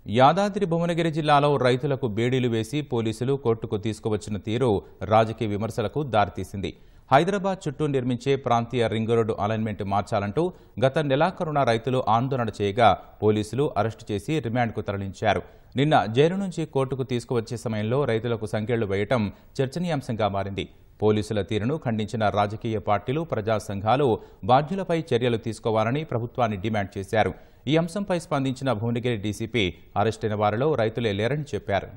యాదాద్రి భువనగిరి జిల్లాలో రైతులకు బేడీలు వేసి పోలీసులు కోర్టుకు తీసుకువచ్చిన తీరు రాజకీయ విమర్శలకు దారితీసింది హైదరాబాద్ చుట్టూ నిర్మించే ప్రాంతీయ రింగ్ రోడ్డు అలైన్మెంట్ మార్చాలంటూ గత నెలాఖరున రైతులు ఆందోళన చేయగా పోలీసులు అరెస్టు చేసి రిమాండ్కు తరలించారు నిన్న జైలు నుంచి కోర్టుకు తీసుకువచ్చే సమయంలో రైతులకు సంఖ్యలు వేయటం చర్చనీయాంశంగా మారింది పోలీసుల తీరును ఖండించిన రాజకీయ పార్టీలు ప్రజా సంఘాలు బాధ్యులపై చర్యలు తీసుకోవాలని ప్రభుత్వాన్ని డిమాండ్ చేశారు ఈ అంశంపై స్పందించిన భువనగిరి డీసీపీ అరెస్టైన వారిలో రైతులే లేరని చెప్పారు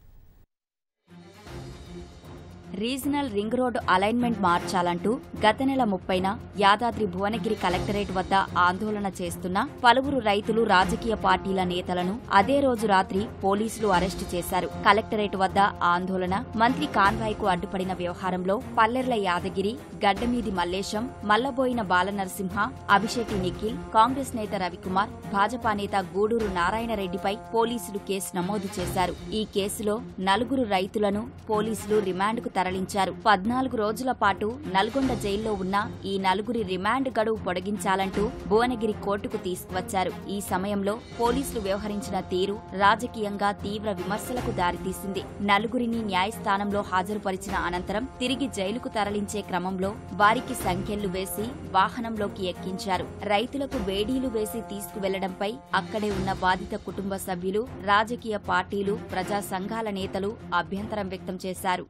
రీజనల్ రింగ్ రోడ్డు అలైన్మెంట్ మార్చాలంటూ గత నెల ముప్పైన యాదాద్రి భువనగిరి కలెక్టరేట్ వద్ద ఆందోళన చేస్తున్న పలువురు రైతులు రాజకీయ పార్టీల నేతలను అదే రోజు రాత్రి పోలీసులు అరెస్టు చేశారు కలెక్టరేట్ వద్ద ఆందోళన మంత్రి కాన్వాయ్కు అడ్డుపడిన వ్యవహారంలో పల్లెర్ల యాదగిరి గడ్డమీది మల్లేశం మల్లబోయిన బాలనరసింహ అభిషేటి నిఖిల్ కాంగ్రెస్ నేత రవికుమార్ భాజపా నేత గూడూరు నారాయణరెడ్డిపై పోలీసులు కేసు నమోదు చేశారు ఈ కేసులో నలుగురు రైతులను పోలీసులు రిమాండ్కు తరలించారు పద్నాలుగు రోజుల పాటు నల్గొండ జైల్లో ఉన్న ఈ నలుగురి రిమాండ్ గడువు పొడిగించాలంటూ భువనగిరి కోర్టుకు తీసుకువచ్చారు ఈ సమయంలో పోలీసులు వ్యవహరించిన తీరు రాజకీయంగా తీవ్ర విమర్శలకు దారితీసింది నలుగురిని న్యాయస్థానంలో హాజరుపరిచిన అనంతరం తిరిగి జైలుకు తరలించే క్రమంలో వారికి సంఖ్యలు వేసి వాహనంలోకి ఎక్కించారు రైతులకు వేడీలు వేసి తీసుకువెళ్లడంపై అక్కడే ఉన్న బాధిత కుటుంబ సభ్యులు రాజకీయ పార్టీలు ప్రజా సంఘాల నేతలు అభ్యంతరం వ్యక్తం చేశారు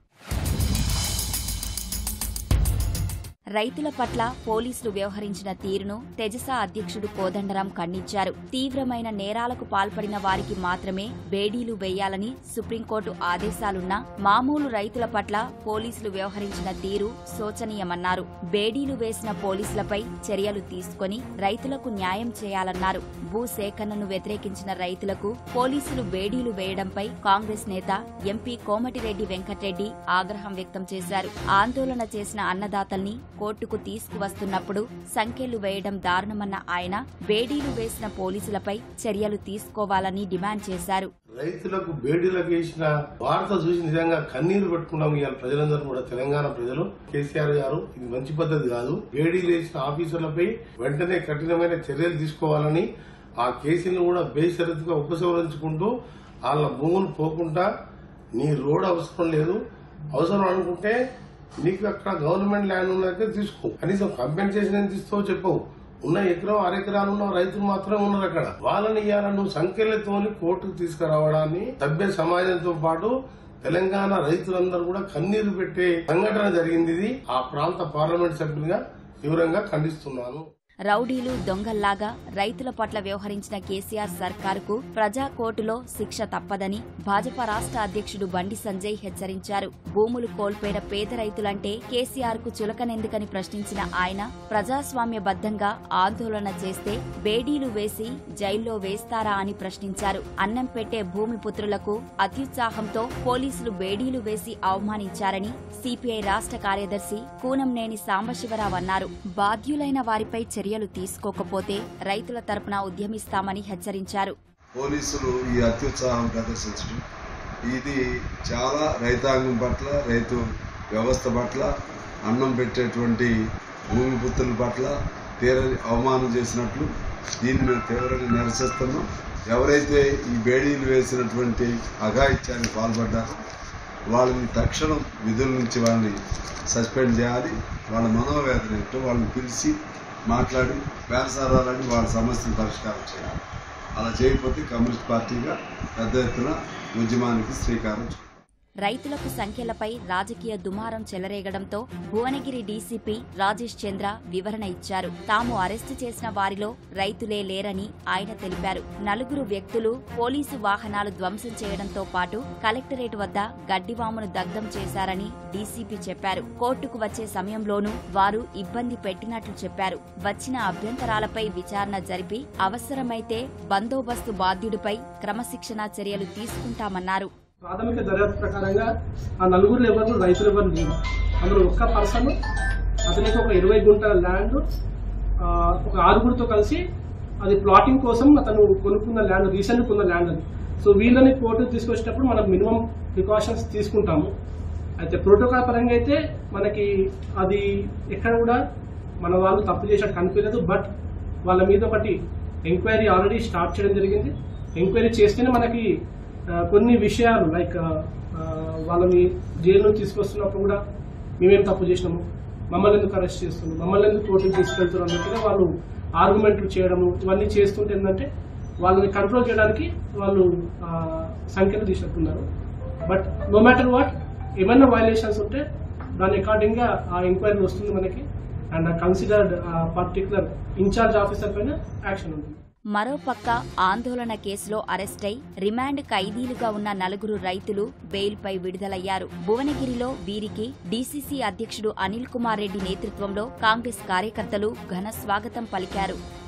రైతుల పట్ల పోలీసులు వ్యవహరించిన తీరును తెజసా అధ్యక్షుడు కోదండరాం ఖండించారు తీవ్రమైన నేరాలకు పాల్పడిన వారికి మాత్రమే బేడీలు వేయాలని సుప్రీంకోర్టు ఆదేశాలున్నా మామూలు రైతుల పట్ల పోలీసులు వ్యవహరించిన తీరు శోచనీయమన్నారు బేడీలు వేసిన పోలీసులపై చర్యలు తీసుకొని రైతులకు న్యాయం చేయాలన్నారు భూసేకరణను వ్యతిరేకించిన రైతులకు పోలీసులు బేడీలు వేయడంపై కాంగ్రెస్ నేత ఎంపీ కోమటిరెడ్డి వెంకటరెడ్డి ఆగ్రహం వ్యక్తం చేశారు ఆందోళన చేసిన అన్నదాతల్ని కోర్టుకు తీసుకువస్తున్నప్పుడు సంఖ్యలు వేయడం దారుణమన్న ఆయన బేడీలు వేసిన పోలీసులపై చర్యలు తీసుకోవాలని డిమాండ్ చేశారు రైతులకు బేడీలకు వేసిన వార్త చూసి నిజంగా కన్నీరు పెట్టుకున్నాం ఇవాళ ప్రజలందరూ కూడా తెలంగాణ ప్రజలు కేసీఆర్ గారు ఇది మంచి పద్ధతి కాదు బేడీలు వేసిన ఆఫీసర్లపై వెంటనే కఠినమైన చర్యలు తీసుకోవాలని ఆ కేసులను కూడా బేషరతుగా ఉపసంహరించుకుంటూ వాళ్ళ భూములు పోకుండా నీ రోడ్ అవసరం లేదు అవసరం అనుకుంటే నీకు అక్కడ గవర్నమెంట్ ల్యాండ్ ఉన్నదైతే తీసుకో కనీసం కంపెన్సేషన్ ఎంత ఇస్తావో చెప్పవు ఉన్న ఎకరం అరెకరాలు ఉన్న రైతులు మాత్రమే ఉన్నారు అక్కడ వాళ్ళని ఇవాళ నువ్వు సంఖ్యలతోని కోర్టుకు తీసుకురావడాన్ని సభ్య సమాజంతో పాటు తెలంగాణ రైతులందరూ కూడా కన్నీరు పెట్టే సంఘటన జరిగింది ఇది ఆ ప్రాంత పార్లమెంట్ సభ్యునిగా తీవ్రంగా ఖండిస్తున్నాను రౌడీలు దొంగల్లాగా రైతుల పట్ల వ్యవహరించిన కేసీఆర్ సర్కారుకు ప్రజా కోర్టులో శిక్ష తప్పదని భాజపా రాష్ట్ర అధ్యక్షుడు బండి సంజయ్ హెచ్చరించారు భూములు కోల్పోయిన పేద రైతులంటే కేసీఆర్ కు చులకనెందుకని ప్రశ్నించిన ఆయన ప్రజాస్వామ్యబద్ధంగా ఆందోళన చేస్తే బేడీలు వేసి జైల్లో వేస్తారా అని ప్రశ్నించారు అన్నం పెట్టే భూమి పుత్రులకు అత్యుత్సాహంతో పోలీసులు బేడీలు వేసి అవమానించారని సిపిఐ రాష్ట్ర కార్యదర్శి కూనంనేని సాంబశివరావు అన్నారు బాధ్యులైన వారిపై చర్యలు తీసుకోకపోతే రైతుల తరపున ఉద్యమిస్తామని హెచ్చరించారు పోలీసులు ఈ అత్యుత్సాహం ప్రదర్శించడం ఇది చాలా రైతాంగం పట్ల రైతు వ్యవస్థ పట్ల అన్నం పెట్టేటువంటి భూమి పుత్రుల పట్ల తీరని అవమానం చేసినట్లు దీన్ని మేము తీవ్రంగా నిరసిస్తున్నాం ఎవరైతే ఈ బేడీలు వేసినటువంటి అఘాయిత్యానికి పాల్పడ్డారో వాళ్ళని తక్షణం విధుల నుంచి వాళ్ళని సస్పెండ్ చేయాలి వాళ్ళ మనోవేదన ఏంటో వాళ్ళని పిలిచి మాట్లాడి బేరసారాలని వాళ్ళ సమస్యను పరిష్కారం చేయాలి అలా చేయకపోతే కమ్యూనిస్ట్ పార్టీగా పెద్ద ఎత్తున ఉద్యమానికి శ్రీకారం చుట్టాం రైతులకు సంఖ్యలపై రాజకీయ దుమారం చెలరేగడంతో భువనగిరి డీసీపీ రాజేష్ చంద్ర వివరణ ఇచ్చారు తాము అరెస్టు చేసిన వారిలో రైతులే లేరని ఆయన తెలిపారు నలుగురు వ్యక్తులు పోలీసు వాహనాలు ధ్వంసం చేయడంతో పాటు కలెక్టరేట్ వద్ద గడ్డివామును దగ్ధం చేశారని డీసీపీ చెప్పారు కోర్టుకు వచ్చే సమయంలోనూ వారు ఇబ్బంది పెట్టినట్లు చెప్పారు వచ్చిన అభ్యంతరాలపై విచారణ జరిపి అవసరమైతే బందోబస్తు బాధ్యుడిపై క్రమశిక్షణా చర్యలు తీసుకుంటామన్నారు ప్రాథమిక దర్యాప్తు ప్రకారంగా ఆ నలుగురు ఎవరు రైతులు ఎవరు లేరు అందులో ఒక్క పర్సన్ అతనికి ఒక ఇరవై గుంటల ల్యాండ్ ఆ, ఒక ఆరుగురితో కలిసి అది ప్లాటింగ్ కోసం అతను కొనుక్కున్న ల్యాండ్ రీసెంట్ కొన్న ల్యాండ్ అది సో వీళ్ళని కోర్టుకు తీసుకొచ్చేటప్పుడు మనం మినిమం ప్రికాషన్స్ తీసుకుంటాము అయితే ప్రోటోకాల్ పరంగా అయితే మనకి అది ఎక్కడ కూడా మన వాళ్ళు తప్పు చేసినట్టు కనిపించలేదు బట్ వాళ్ళ మీద ఒకటి ఎంక్వైరీ ఆల్రెడీ స్టార్ట్ చేయడం జరిగింది ఎంక్వైరీ చేస్తేనే మనకి ఆ, కొన్ని విషయాలు లైక్ వాళ్ళని జైలు నుంచి తీసుకొస్తున్నప్పుడు కూడా మేమేం తప్పు చేసినాము మమ్మల్ని ఎందుకు అరెస్ట్ చేస్తున్నాం మమ్మల్ని ఎందుకు కోర్టుకు తీసుకెళ్తున్నారు అన్నట్టుగా వాళ్ళు ఆర్గ్యుమెంట్లు చేయడము ఇవన్నీ చేస్తుంటే ఏంటంటే వాళ్ళని కంట్రోల్ చేయడానికి వాళ్ళు ఆ, సంఖ్యలు తీసుకుంటున్నారు బట్ నో మ్యాటర్ వాట్ ఏమైనా వైలేషన్స్ ఉంటే దాని అకార్డింగ్ గా ఆ ఎంక్వైరీ వస్తుంది మనకి and considered particular incharge officer పైన యాక్షన్ ఉంటుంది మరోపక్క ఆందోళన కేసులో అరెస్టై రిమాండ్ ఖైదీలుగా ఉన్న నలుగురు రైతులు బెయిల్పై విడుదలయ్యారు భువనగిరిలో వీరికి డీసీసీ అధ్యక్షుడు అనిల్ కుమార్ రెడ్డి నేతృత్వంలో కాంగ్రెస్ కార్యకర్తలు ఘన స్వాగతం పలికారు